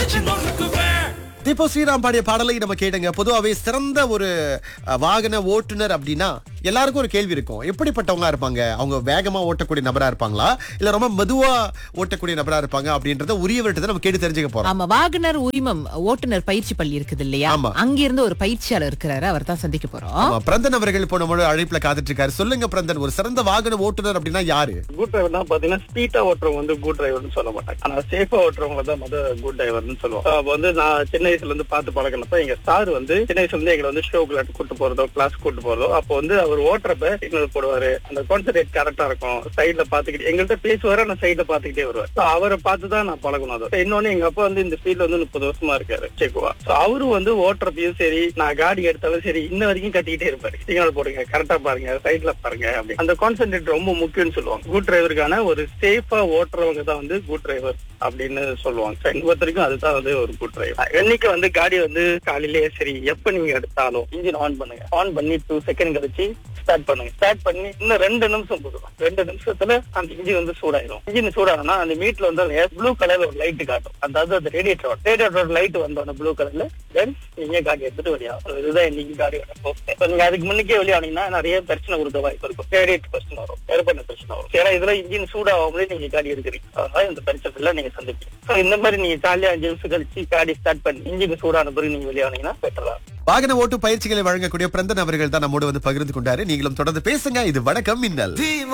வச்சு நொறுக்குவேன் தீபோ ஸ்ரீராம் பாடிய பாடலை நம்ம கேட்டுங்க பொதுவாகவே சிறந்த ஒரு அஹ், வாகன ஓட்டுநர் அப்படின்னா எல்லாருக்கும் ஒரு கேள்வி இருக்கும் எப்படிப்பட்டவங்களா இருப்பாங்க அவங்க வேகமா ஓட்டக்கூடிய நபரா இருப்பாங்களா இல்ல ரொம்ப மெதுவா ஓட்டக்கூடிய நபரா இருப்பாங்க அப்படின்றத உரியவர்கிட்ட நம்ம கேட்டு தெரிஞ்சுக்க போறோம் ஆமா வாகனர் உரிமம் ஓட்டுநர் பயிற்சி பள்ளி இருக்குது இல்லையா ஆமா. அங்கிருந்து ஒரு பயிற்சியாளர் இருக்கிறாரு அவர் தான் சந்திக்க போறோம் ஆமா, பிரந்தன் அவர்கள் இப்போ நம்மளோட அழைப்புல காத்துட்டு இருக்காரு சொல்லுங்க பிரந்தன் ஒரு சிறந்த வாகன ஓட்டுநர் அப்படின்னா யாரு குட் டிரைவர் தான் பாத்தீங்கன்னா ஸ்பீடா ஓட்டுறவங்க வந்து குட் டிரைவர்னு சொல்ல மாட்டாங்க ஆனா சேஃபா ஓட்டுறவங்க தான் மொதல் குட் டிரைவர்னு சொல்லுவாங்க அப்ப வந்து நான் சின்ன வயசுல இருந்து பார்த்து பழகினப்ப எங்க சார் வந்து சின்ன வயசுல இருந்து எங்களை வந்து ஷோக்குல கூட்டு போறதோ கிளாஸ் கூட்டு போறதோ அப்போ வந்து அவர் ஓட்டுறப்ப சிக்னல் போடுவாரு அந்த கான்சன்ட்ரேட் கரெக்டா இருக்கும் சைட்ல பாத்துக்கிட்டு எங்கள்கிட்ட பேசுவாரு ஆனா சைட்ல பாத்துக்கிட்டே வருவார் So அவரை பார்த்து தான் நான் பழகணும் அது இன்னொன்னு எங்க அப்பா வந்து இந்த ஃபீல்ட்ல வந்து முப்பது வருஷமா இருக்காரு செக்குவா So அவரு வந்து ஓட்டுறப்பையும் சரி நான் காடி எடுத்தாலும் சரி இன்ன வரைக்கும் கட்டிக்கிட்டே இருப்பாரு சிக்னல் போடுங்க கரெக்டா பாருங்க சைட்ல பாருங்க அப்படி அந்த கான்சென்ட்ரேட் ரொம்ப முக்கியம்னு சொல்லுவாங்க குட் டிரைவருக்கான ஒரு சேஃபா ஓட்டுறவங்க தான் வந்து குட் டிரைவர் அப்படின்னு சொல்லுவாங்க So, எங்க பொறுத்த வரைக்கும் அதுதான் வந்து ஒரு குட் டிரைவர் என்னைக்கு வந்து காடி வந்து காலையிலேயே சரி எப்ப நீங்க எடுத்தாலும் இன்ஜின் ஆன் பண்ணுங்க ஆன் பண்ணி டூ செகண்ட் கழிச்சு ஸ்டார்ட் பண்ணுங்க ஸ்டார்ட் பண்ணி இன்னும் ரெண்டு நிமிஷம் போதும் ரெண்டு நிமிஷத்துல அந்த இன்ஜின் வந்து சூடாயிரும் இன்ஜின் சூடானா அந்த மீட்ல வந்து ப்ளூ கலர்ல ஒரு லைட் காட்டும் அதாவது அந்த ரேடியேட்டர் ரேடியேட்டர் லைட் வந்து அந்த ப்ளூ கலர்ல தென் நீங்க காடி எடுத்துட்டு வெளியாகும் இதுதான் இன்னைக்கு காடியோட போஸ்ட் இப்ப நீங்க அதுக்கு முன்னுக்கே வெளியானீங்கன்னா நிறைய பிரச்சனை கொடுக்க வாய்ப்பு இருக்கும் ரேடியேட்டர் பிரச்சனை வரும் ஏற்பண்ண பிரச்சனை வரும் ஏன்னா இதுல இன்ஜின் சூடாகாமலே நீங்க காடி எடுக்கிறீங்க அதனால இந்த பிரச்சனை எல்லாம் நீங்க சந்திப்பீங்க So, இந்த மாதிரி நீங்க ஜாலியா அஞ்சு நிமிஷம் கழிச்சு காடி ஸ்டார்ட் பண்ணி இன்ஜின் சூடான பிறகு நீங்க வெளியானீங்கன்னா பெட்டரா வாகன ஓட்டு பயிற்சிகளை வழங்கக்கூடிய பிரந்தன் அவர்கள் தான் நம்மோடு வந்து பகிர்ந்து கொண்டாரு நீங்களும் தொடர்ந்து பேசுங்க இது வணக்கம் மின்னல் தீம